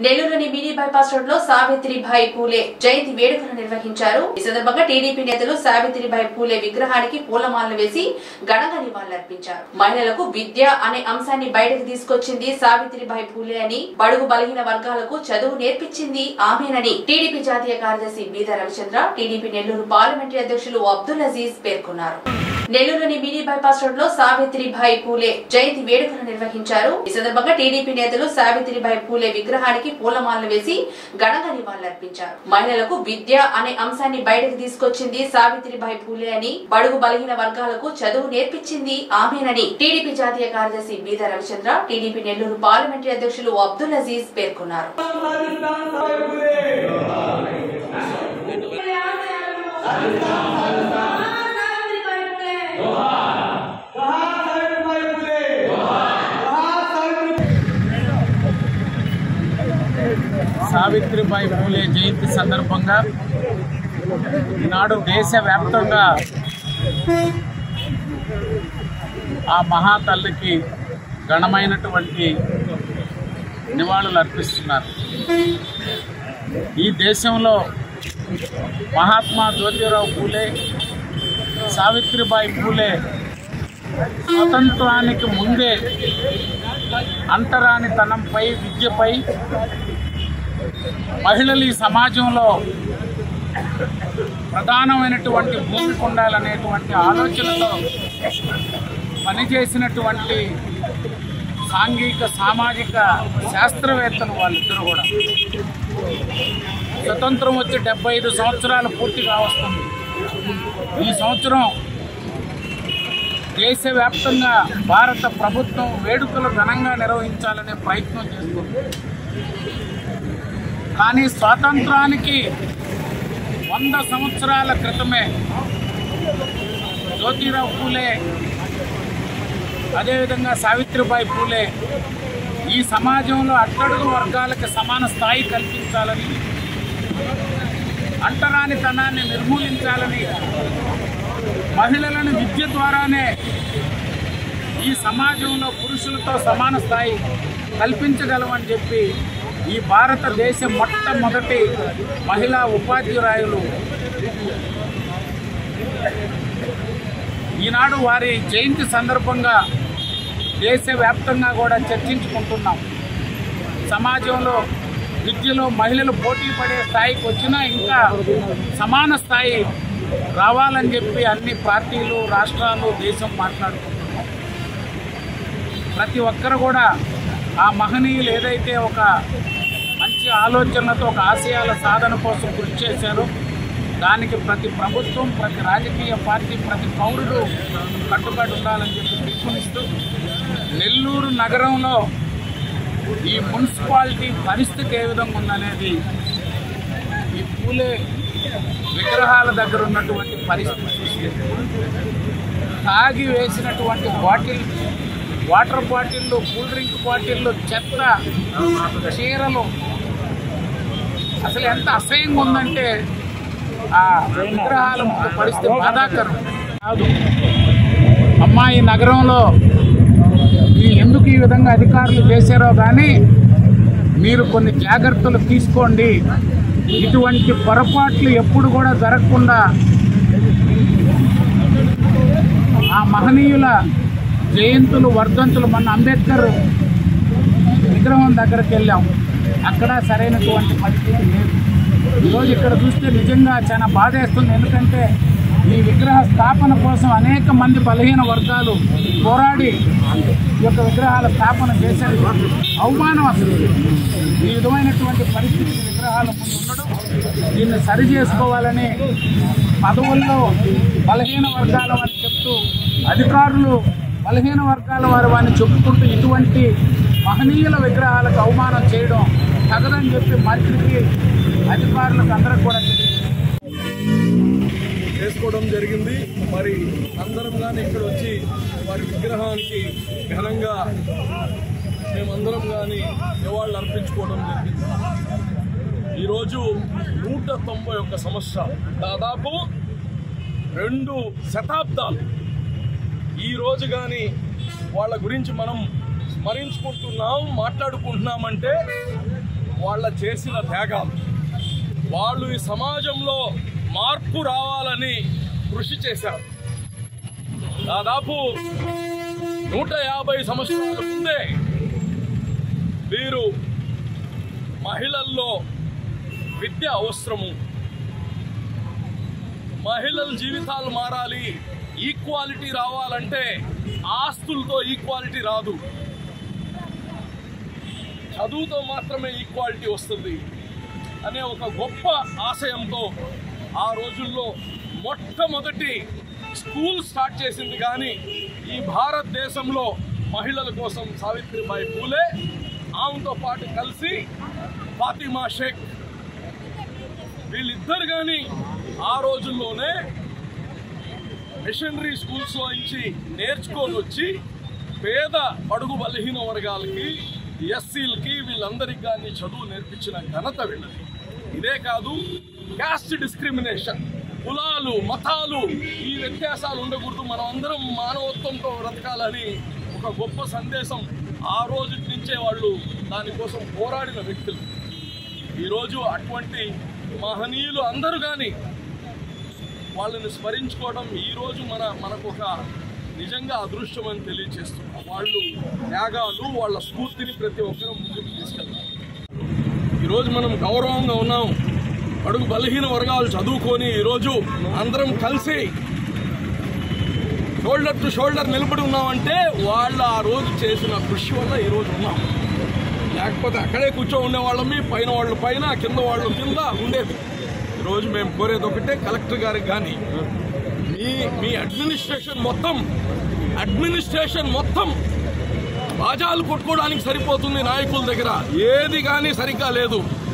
నెల్లూరులోని mini bypass road లో సావిత్రిబాయి పూలే జయంతి వేడుకలు నిర్వహించారు ఈ సందర్భంగా టీడీపీ నేతలు సావిత్రిబాయి పూలే విగ్రహానికి పూలమాలలు వేసి ఘనంగా నివాళులర్పించారు మహిళలకు విద్య అనే అంశాన్ని బయటకు తీసుకొచ్చింది సావిత్రిబాయి పూలే అని బడుగు బలహీన వర్గాలకు చదువు నేర్పించింది ఆమెనని టీడీపీ జాతీయ కార్యదర్శి బీద రవిచంద్ర టీడీపీ నెల్లూరు పార్లమెంటరీ అధ్యక్షులు అబ్దుల్ అజీజ్ పేర్కొన్నారు నెల్లూరులోని మినీ బైపాస్ రోడ్ లో సావిత్రిబాయి పూలే జయంతి వేడుకలు నిర్వహించారు ఈ సందర్భంగా టీడీపీ నేతలు సావిత్రిబాయి పూలే విగ్రహానికి పూలమాలలు వేసి ఘనంగా నివాళులర్పించారు మహిళలకు విద్య అనే అంశాన్ని బయటకు తీసుకొచ్చింది సావిత్రిబాయి పూలే అని బడుగు బలహీన వర్గాలకు చదువు నేర్పించింది ఆమెనని టీడీపీ జాతీయ కార్యదర్శి బీద రవిచంద్ర టీడీపీ నెల్లూరు పార్లమెంటరీ అధ్యక్షులు అబ్దుల్ అజీజ్ పేర్కొన్నారు సావిత్రిబాయి పూలే జయంతి సందర్భంగా ఈనాడు దేశవ్యాప్తంగా ఆ మహాతల్లికి ఘనమైనటువంటి నివాళులు అర్పిస్తున్నారు ఈ దేశంలో మహాత్మా జ్యోతిరావు పూలే సావిత్రిబాయి పూలే స్వతంత్రానికి ముందే అంటరానితనంపై విద్యపై మహిళలు ఈ సమాజంలో ప్రధానమైనటువంటి భూమికి ఉండాలనేటువంటి ఆలోచనతో పనిచేసినటువంటి సాంఘిక సామాజిక శాస్త్రవేత్తలు వాళ్ళిద్దరు కూడా స్వతంత్రం వచ్చి డెబ్బై ఐదు సంవత్సరాలు పూర్తిగా వస్తుంది ఈ సంవత్సరం దేశవ్యాప్తంగా భారత ప్రభుత్వం వేడుకలు ఘనంగా నిర్వహించాలనే ప్రయత్నం చేస్తుంది కానీ స్వాతంత్రానికి వంద సంవత్సరాల క్రితమే జ్యోతిరావు పూలే అదేవిధంగా సావిత్రిబాయి పూలే ఈ సమాజంలో అట్టడుగు వర్గాలకు సమాన స్థాయి కల్పించాలని అంటరానితనాన్ని నిర్మూలించాలని మహిళలను విద్య ద్వారానే ఈ సమాజంలో పురుషులతో సమాన స్థాయి కల్పించగలమని చెప్పి ఈ భారతదేశ మొట్టమొదటి మహిళా ఉపాధ్యాయులు ఈనాడు వారి జయంతి సందర్భంగా దేశవ్యాప్తంగా కూడా చర్చించుకుంటున్నాం సమాజంలో విద్యలో మహిళలు పోటీ పడే స్థాయికి వచ్చినా ఇంకా సమాన స్థాయి రావాలని చెప్పి అన్ని పార్టీలు రాష్ట్రాలు దేశం మాట్లాడుకుంటున్నాం ప్రతి ఒక్కరు కూడా ఆ మహనీయులు ఏదైతే ఒక మంచి ఆలోచనలతో ఒక ఆశయాల సాధన కోసం కృషి చేశారో దానికి ప్రతి ప్రభుత్వం ప్రతి రాజకీయ పార్టీ ప్రతి పౌరుడు కట్టుబడి ఉండాలని చెప్పి పిలుపునిస్తూ నెల్లూరు నగరంలో ఈ మున్సిపాలిటీ పరిస్థితి ఏ విధంగా ఉందనేది ఈ పూలే విగ్రహాల దగ్గర ఉన్నటువంటి పరిస్థితి చూస్తే తాగి వేసినటువంటి బాటిల్ వాటర్ బాటిళ్ళు కూల్ డ్రింక్ బాటిళ్ళు చెత్త చీరలు అసలు ఎంత అసహ్యంగా ఉందంటే ఆ విగ్రహాల ముందు పరిస్థితి బాధాకరం కాదు అమ్మాయి నగరంలో ఈ ఎందుకు ఈ విధంగా అధికారులు చేశారో కానీ మీరు కొన్ని జాగ్రత్తలు తీసుకోండి ఇటువంటి పొరపాట్లు ఎప్పుడు కూడా జరగకుండా ఆ మహనీయుల జయంతులు వర్ధంతులు మన అంబేద్కర్ విగ్రహం దగ్గరికి వెళ్ళాం అక్కడ సరైనటువంటి పరిస్థితి లేదు ఈరోజు ఇక్కడ చూస్తే నిజంగా చాలా బాధేస్తుంది ఎందుకంటే ఈ విగ్రహ స్థాపన కోసం అనేక మంది బలహీన వర్గాలు పోరాడి ఈ యొక్క విగ్రహాల స్థాపన చేశారు అవమానం అసలు ఈ విధమైనటువంటి పరిస్థితి విగ్రహాల ముందు ఉండడం దీన్ని సరి చేసుకోవాలని పదవుల్లో బలహీన వర్గాల వారు చెప్తూ అధికారులు బలహీన వర్గాల వారు వారిని చెప్పుకుంటూ ఇటువంటి మహనీయుల విగ్రహాలకు అవమానం చేయడం తగదని చెప్పి మంత్రికి అధికారులకు అందరికి కూడా చేసుకోవడం జరిగింది మరి అందరం కానీ ఇక్కడ వచ్చి వారి విగ్రహానికి ఘనంగా మేమందరం కానీ నివాళులు అర్పించుకోవడం జరిగింది ఈరోజు నూట తొంభై ఒక్క సంవత్సరాలు దాదాపు రెండు శతాబ్దాలు ఈ రోజు కానీ వాళ్ళ గురించి మనం స్మరించుకుంటున్నాం మాట్లాడుకుంటున్నామంటే వాళ్ళ చేసిన త్యాగాలు వాళ్ళు ఈ సమాజంలో మార్పు రావాలని కృషి చేశారు దాదాపు నూట యాభై సంవత్సరాల ముందే వీరు మహిళల్లో విద్య అవసరము మహిళల జీవితాలు మారాలి ఈక్వాలిటీ రావాలంటే ఆస్తులతో ఈక్వాలిటీ రాదు చదువుతో మాత్రమే ఈక్వాలిటీ వస్తుంది అనే ఒక గొప్ప ఆశయంతో ఆ రోజుల్లో మొట్టమొదటి స్కూల్ స్టార్ట్ చేసింది కానీ ఈ భారతదేశంలో మహిళల కోసం సావిత్రిబాయి పూలే ఆమెతో పాటు కలిసి ఫాతిమా షేక్ వీళ్ళిద్దరు కానీ ఆ రోజుల్లోనే మిషనరీ స్కూల్స్లో నుంచి నేర్చుకొని వచ్చి పేద పడుగు బలహీన వర్గాలకి ఎస్సీలకి వీళ్ళందరికీ కానీ చదువు నేర్పించిన ఘనత వీళ్ళది ఇదే కాదు క్యాస్ట్ డిస్క్రిమినేషన్ కులాలు మతాలు ఈ వ్యత్యాసాలు ఉండకూడదు మనం అందరం మానవత్వంతో బ్రతకాలని ఒక గొప్ప సందేశం ఆ రోజు నుంచే వాళ్ళు దానికోసం పోరాడిన వ్యక్తులు ఈరోజు అటువంటి మహనీయులు అందరూ కానీ వాళ్ళని స్మరించుకోవడం ఈరోజు మన మనకు ఒక నిజంగా అదృష్టం అని తెలియజేస్తున్నాం వాళ్ళు త్యాగాలు వాళ్ళ స్ఫూర్తిని ప్రతి ఒక్కరూ ముందుకు తీసుకెళ్తారు ఈరోజు మనం గౌరవంగా ఉన్నాం అడుగు బలహీన వర్గాలు చదువుకొని ఈరోజు అందరం కలిసి షోల్డర్ టు షోల్డర్ నిలబడి ఉన్నామంటే వాళ్ళు ఆ రోజు చేసిన కృషి వల్ల ఈరోజు ఉన్నాం లేకపోతే అక్కడే కూర్చో ఉండేవాళ్ళమి పైన వాళ్ళు పైన కింద వాళ్ళు కింద ఉండేది ఈరోజు మేము కోరేది ఒకటే కలెక్టర్ గారికి కానీ మీ మీ అడ్మినిస్ట్రేషన్ మొత్తం అడ్మినిస్ట్రేషన్ మొత్తం బాజాలు కొట్టుకోవడానికి సరిపోతుంది నాయకుల దగ్గర ఏది కానీ సరిగ్గా లేదు